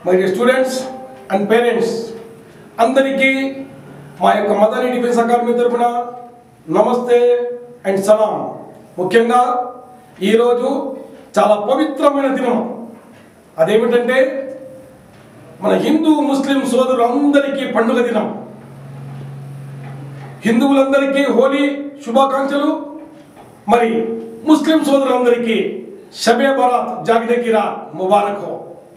My students and parents అందరికీ మా యొక్క మదర్ డిఫెన్స్ అకాడమీ తరఫున నమస్తే అండ్ సలాం ముఖ్యంగా ఈరోజు చాలా పవిత్రమైన దినం అదేమిటంటే మన హిందూ ముస్లిం సోదరులందరికీ పండుగ దినం హిందువులందరికీ హోలీ శుభాకాంక్షలు మరి ముస్లిం సోదరులందరికీ షబే బరాత్ జాగిదగిరా ముబారక్ హో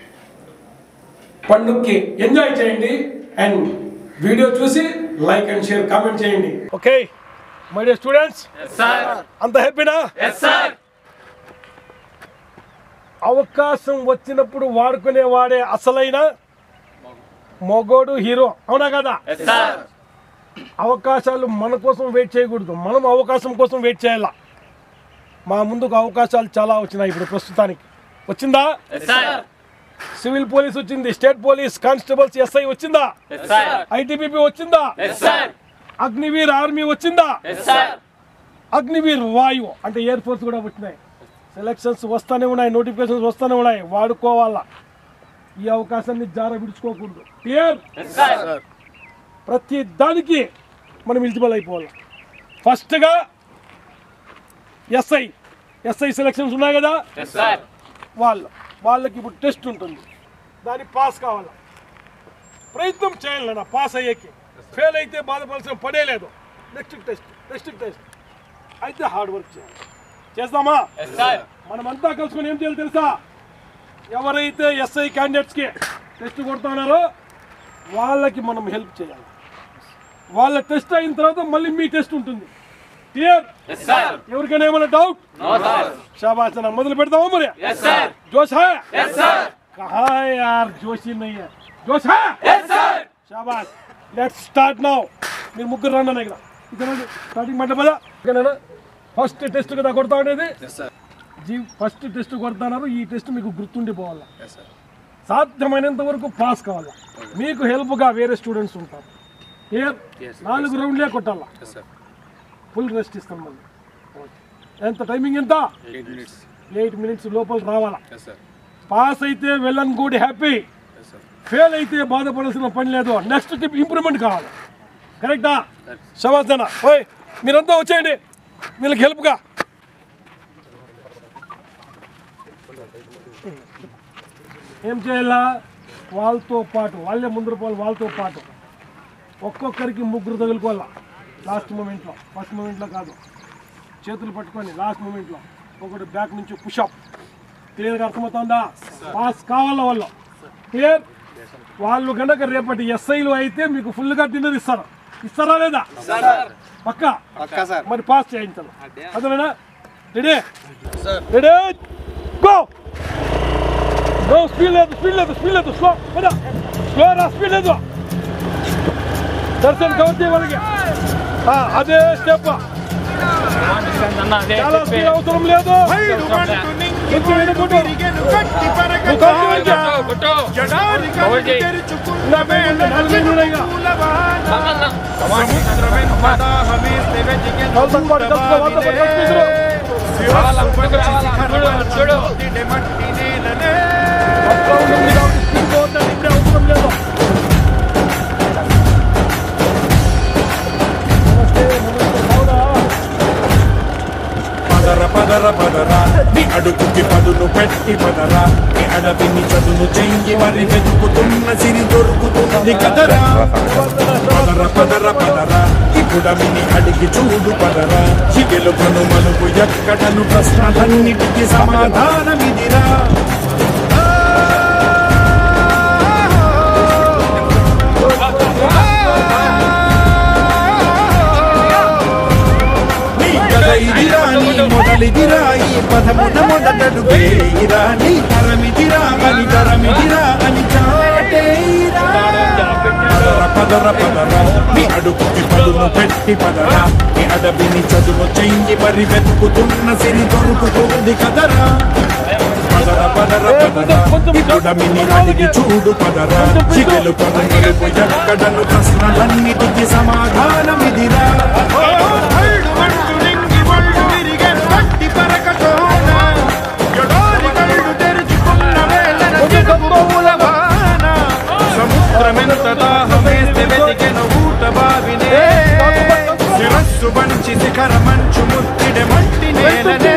పండుగకి ఎంజాయ్ చేయండి అండ్ వీడియో చూసి లైక్ అండ్ షేర్ కామెంట్ చేయండి ఓకే మై డియర్ స్టూడెంట్స్ అంత హ్యాపీనా అవకాశం వచ్చినప్పుడు వాడుకునే వాడే అసలైన మొగోడు హీరో అవునా కదా అవకాశాలు మన కోసం వెయిట్ చేయకూడదు మనం అవకాశం కోసం వెయిట్ చేయాల మా ముందుకు అవకాశాలు చాలా వచ్చినాయి ఇప్పుడు ప్రస్తుతానికి వచ్చిందా సివిల్ పోలీస్ వచ్చింది స్టేట్ పోలీస్ కానిస్టేబుల్స్ ఎస్ఐ వచ్చిందా ఐటీబీపీ వచ్చిందా అగ్నివీర్ ఆర్మీ వచ్చిందా అగ్నివీర్ వాయు అంటే ఎయిర్ ఫోర్స్ కూడా వచ్చినాయి సెలక్షన్స్ వస్తూనే ఉన్నాయి నోటిఫికేషన్స్ వస్తూనే ఉన్నాయి వాడుకోవాలా ఈ అవకాశాన్ని జార విడుచుకోకూడదు క్లియర్ ప్రతి దానికి మనం ఎలిజిబుల్ అయిపోవాలి ఫస్ట్గా ఎస్ఐ ఎస్ఐ సెలక్షన్స్ ఉన్నాయి కదా వాళ్ళు వాళ్ళకి ఇప్పుడు టెస్ట్ ఉంటుంది దాన్ని పాస్ కావాలి ప్రయత్నం చేయాలి నా పాస్ అయ్యేకి ఫెయిల్ అయితే బాధపడాల్సిన పడే లేదు నెక్స్ట్ టెస్ట్ నెక్స్ట్ టెస్ట్ అయితే హార్డ్ వర్క్ చేయాలి చేద్దామా మనమంతా కలుసుకొని ఏం చేయాలి తెలుసా ఎవరైతే ఎస్ఐ క్యాండిడేట్స్కి టెస్ట్ కొడుతున్నారో వాళ్ళకి మనం హెల్ప్ చేయాలి వాళ్ళ టెస్ట్ అయిన తర్వాత మళ్ళీ మీ టెస్ట్ ఉంటుంది క్లియర్ ఎవరికైనా ఏమైనా డౌట్ शाबाश ना మొదలు పెడతామా మరి जोश है कहा है यार जोश ही नहीं है जोश है शाबाश లెట్స్ స్టార్ట్ నౌ మీరు ముగ్గురు రండి అన్న ఇక్కడ ఇక్కడ స్టార్టింగ్ మాట పదా ఓకేనా ఫస్ట్ టెస్ట్ కదా కొడతా ఉండేది జీ ఫస్ట్ టెస్ట్ కొడతాన్నారు ఈ టెస్ట్ మీకు గుర్తుండిపోవాలా సాధ్యమైనంత వరకు పాస్ కావాలా మీకు హెల్ప్గా వేరే స్టూడెంట్స్ ఉంటారు క్లియర్ నాలుగు రౌండ్లే కొట్టాలా ఫుల్ రెస్ట్ ఇస్తాం మళ్ళీ ఎంత టైమింగ్ ఎంత ఎయిట్ మినిట్స్ లోపల రావాలా పాస్ అయితే well and good happy fail అయితే బాధపడాల్సిన పని లేదు నెక్స్ట్ ఇంప్రూవ్మెంట్ కావాలి కరెక్టా శవాసన ఓయ్ మీరంతా వచ్చేయండి వీళ్ళకి హెల్ప్గా ఏం చేయాలా వాళ్ళతో పాటు వాళ్ళే ముందర పోవాలి వాళ్ళతో పాటు ఒక్కొక్కరికి ముగ్గురు తగులుకోవాలా లాస్ట్ మూమెంట్లో ఫస్ట్ మూమెంట్లో కాదు చేతులు పట్టుకొని లాస్ట్ మూమెంట్లో ఒకటి బ్యాక్ నుంచి పుషప్ క్లియర్గా అర్థమవుతుందా పాస్ కావాలా వాళ్ళు క్లియర్ వాళ్ళు కనుక రేపటి ఎస్ఐలు అయితే మీకు ఫుల్గా డిన్నర్ ఇస్తారు ఇస్తారా లేదా పక్క మరి పాస్ చేయించాలి అదేనా ready ready go go speed లేదు స్పీడ్ లేదు స్పీడ్ లేదు స్లో స్లో రా స్పీడ్ లేదు దర్శన్ కవర్ చేయడానికి ఆ, అదే స్టెప్ చాలా స్పీడ్ అవసరం లేదు కొంచెం వెనుకుంటూ. నువ్వు కవర్ చేయడానికి. నా పేరు ఉంది, నాలుగు లైన్లు ఉన్నాయి ఇక. వాళ్ళతో పాటు కలుపుకో, వాళ్ళతో పాటు కలుపుకో. అట్లా ఉంటుంది కాబట్టి స్పీడ్ పోవద్దని ఇప్పుడే అవసరం లేదు నమస్తే నమస్తే బాగున్నా పదర పదర పదర నీ అడుగుకి పదును పెట్టి పదరా నీ అడవిని చదును చెయ్యి మరి వెతుకుతున్న సిరి దొరుకుతుంది కదరా పదర పదర పదరా ఇప్పుడమిని అడిగి చూడు పదరా చిగెలుకను మలుపు ఎక్కడను ప్రశ్నలన్నిటికీ సమాధానమిదిరా నీ కథ ఇదిరా నీ మొదలిదిరా ఈ పదమున మొదటడుగేయిరా నీ తరమిదిరా అని తరమిదిరా అని చాటేయిరా పదర పదర పదర నీ అడుగుకి పదును పెట్టి పదరా నీ అడవిని చదువు చెయ్యి మరి వెతుకుతున్న సిరి దొరుకుతుంది కదరా పదర పదర పదర ఇప్పుడమిని అడిగి చూడు పదరా చిగెలు పదమరుపు ఎక్కడను ప్రశ్నలన్నిటికీ సమాధానమిదిరా తెరుచుకున్న వేళ కొంచెం కప్పుకో, ఊలవా. శిరస్సు వంచి శిఖర మంచు ముత్తిడి మట్టి నేలనే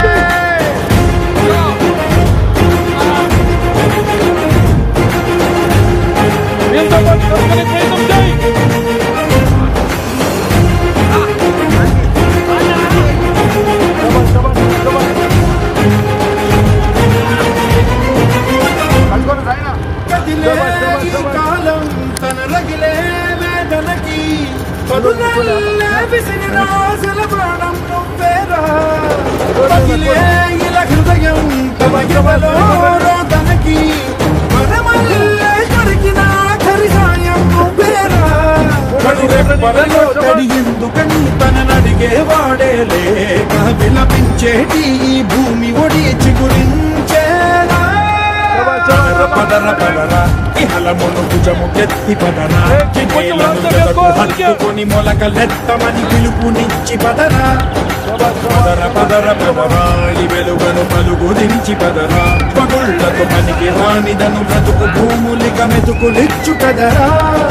వీళ్ళతో పాటు కనుగొనే ప్రయత్నం చేయి శబాష్, శబాష్, శబాష్. కదిలే ఈ కాలం తన రగిలే వేదనకి పదునల్లే విసిరి రాజుల ప్రాణం నువ్వేరా పగిలే ఇలా హృదయం తమ ఎవలో రోదనకి మనమల్లే కొరికిన ఆఖరి సాయం నువ్వేరా కడురెప్పలలో తడి ఎందుకని తననడిగే వాడేలే విలపించేటి ఈ భూమి ఒడి చిగురించేరా పదర పదర పదర ఇహలమును భుజము ఎత్తి పదరా నేలను జగకు హత్తుకొని మొలకలెత్తమని పిలుపునిచ్చి పదరా పదర పదర పదరా ఈ వెలుగను పలుగు దించి పదరా పగుళ్లకు పనికి రానిదను బ్రతుకు భూములిక మెతుకులిచ్చు కదరా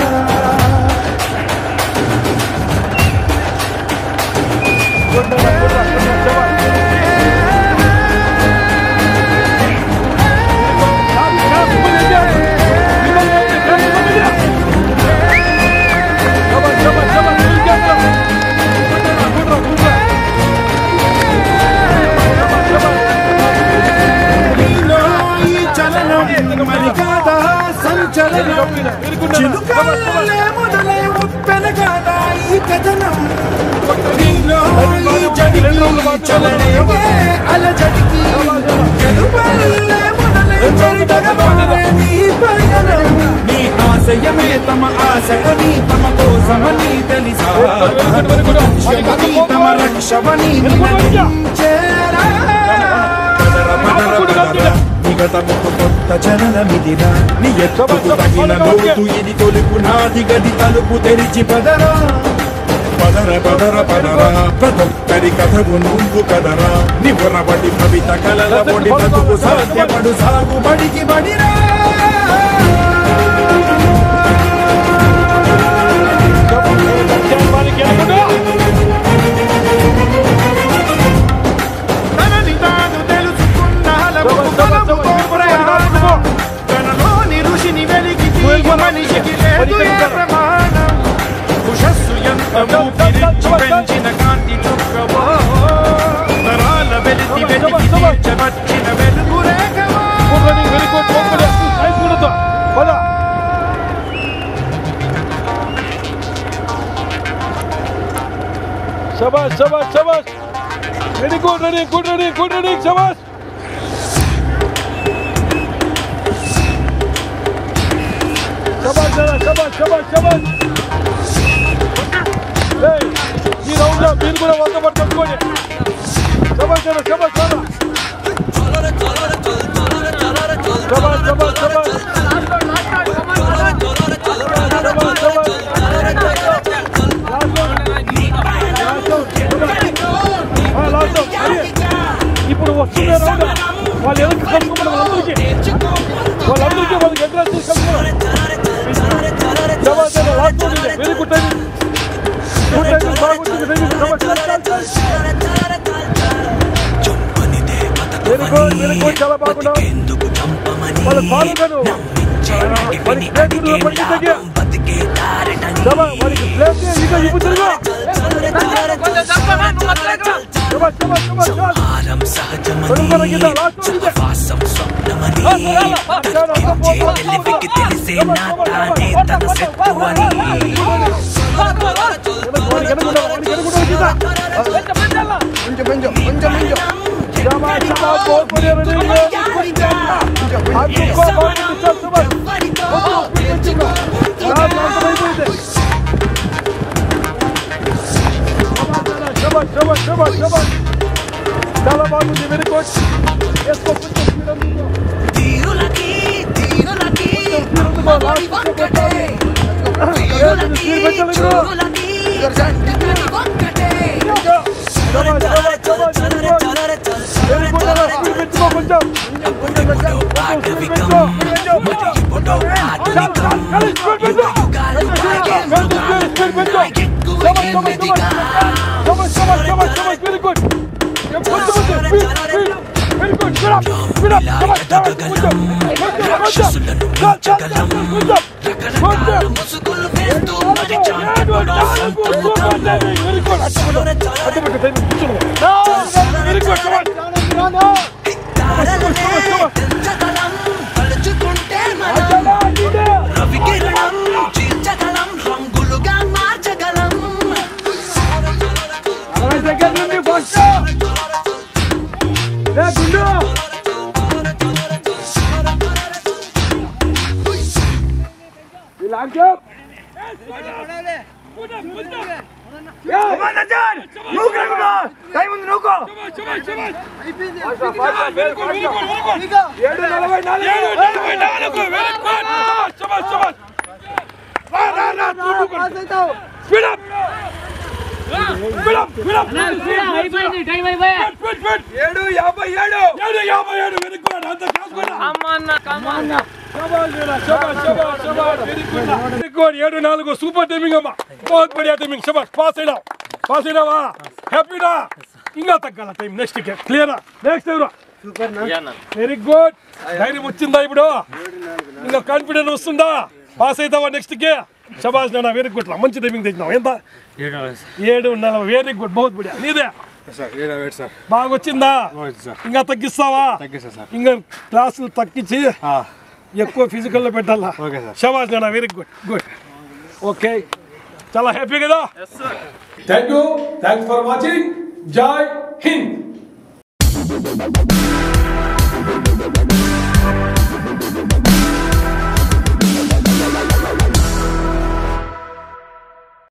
నీలో ఈ చలనం మరి కాదా సంచలనం చిలుకల్లే మొదలై ఉప్పెన కాదా ఈ కథనం నీలో ఈ జడికి చలనమే అలజడికి గెలుపల్లే మొదలై చరితగమారే నీ పయనం నీ ఆశయమే తమ ఆశయని తమ కోసమని తెలిసా లక్ష్యమని తమ రక్షమని నినదించేరా పదర పదర పదర నిగతముకు కొత్త చలనమిదిరా నీ ఎత్తుకు తగిన లోతు ఇది తొలుపు నాది గది తలుపు తెరిచి పదరా పదర పదర పదరా ప్రతొక్కరి కథవు నువ్వు కదరా నివరబడి భవిత కలల పొడి బతుకు సాధ్యపడు సాగు బడికి బడిరా తనని తాను తెలుసుకున్న హలము బలము ప్రయాణం. తనలోని ఋషిని వెలికి తీయ మనిషికి లేదు ఏ ప్రమాణం ఉషస్సు ఎంత ఊపిరిచ్చి పెంచిన కాంతి చుక్కవో తరాల వెలితి వెలికి తీర్చవచ్చిన వెలుగు రేఖవో శబాష్ శబాష్ శబాష్ ready good ready good ready good ready శబాష్ శబాష్ శబాష్ శబాష్ శబాష్ ఏయ్ ఈ రౌండ్లో మీరు కూడా వంద పట్టు పట్టుకోండి శబాష్ శబాష్ శబాష్ శబాష్ శబాష్ శబాష్ ఇప్పుడు వస్తున్న రౌండ్ వాళ్ళు ఎవరికి కలుపుకున్న వాళ్ళందరికీ వాళ్ళందరికీ వాళ్ళకి ఎక్కడ తీసుకెళ్తున్నారు last very good time good time బాగుంటుంది very good very good very good చాలా బాగున్నావు వాళ్ళ పాల్గొను వాళ్ళకి ప్లేట్ పడికి తగ్గా శబా వాళ్ళకి ప్లేట్ ఇంకా ఇప్పుతున్నా శబా శబా శబా శబా పడుకున్న కింద లాస్ట్ తెలిసే నా తానే తన శత్రు అని చాలా బాగుంది వెరీ గుడ్ వేసుకో కొంచెం speed అందుకో. తీరులకి తీరులకి మగడి ఒక్కటే తీరులకి చూరులకి జంటకని ఒక్కటే చలర చలర చలర చలర వెరీ గుడ్ అలా స్పీడ్ పెంచుకో కొంచెం కొంచెం కొంచెం స్పీడ్ పెంచుకో ఇప్పుడు ఆధునికం స్పీడ్ పెంచు యుగాలు స్పీడ్ పెంచు ఎక్కువ ఎనిమిదిగా స్పీడ్ అప్ కమాన్ కొంచెం కొంచెం రాక్షసులను కొంచెం కొంచెం రకరకాల ముసుగులు వేస్తూ మరి ఏడు జాంటపడో నాలుగు సూపర్ టైమింగ్ వెరీ గుడ్ అట్టబెట్టు టైమింగ్ కూర్చోను వెరీ గుడ్ కమాన్ తారలనే తెంచగలం తలుచుకుంటే మనం రవి కిరణం చీల్చగలం రంగులుగా మార్చగలం అరవై సెకండ్ నుండి ఫస్ట్ ఏ గుండు ఇలాంటి ఏడు నలభై నాలుగు ఏడు నలభై నాలుగు వెరీ గుడ్ శబాష్ శబాష్ రా రా రా speed up speed up speed up అయిపోయింది టైం అయిపోయా స్పీడ్ స్పీడ్ ఏడు యాభై ఏడు ఏడు యాభై ఏడు వెరీ గుడ్ అంత కాసుకున్నా శబాష్ శబాష్ శబాష్ శబాష్ వెరీ గుడ్ వెరీ గుడ్ ఏడు నాలుగు సూపర్ టైమింగ్ అమ్మా బహుత్ బడియా టైమింగ్ శబాష్ పాస్ అయినా పాస్ అయినావా హ్యాపీనా ఇంకా తగ్గాల టైం నెక్స్ట్ కి క్లియర్ నెక్స్ట్ ఎవరు వెరీ గుడ్ ధైర్యం వచ్చిందా ఇప్పుడు ఇంకా కాన్ఫిడెన్స్ వస్తుందా పాస్ అవుతావా నెక్స్ట్ కి శబాష్ నాన్న వెరీ గుడ్ రా మంచి టైమింగ్ తెచ్చినావు ఎంత ఏడు నలభై వెరీ గుడ్ బహుత్ బడియా నీదే బాగా వచ్చిందా ఇంకా తగ్గిస్తావా ఇంకా క్లాసులు తగ్గించి ఎక్కువ ఫిజికల్ లో పెట్టాలా శబాష్ నాన్న వెరీ గుడ్ గుడ్ ఓకే చాలా హ్యాపీ కదా thank you thanks for watching Jai Hind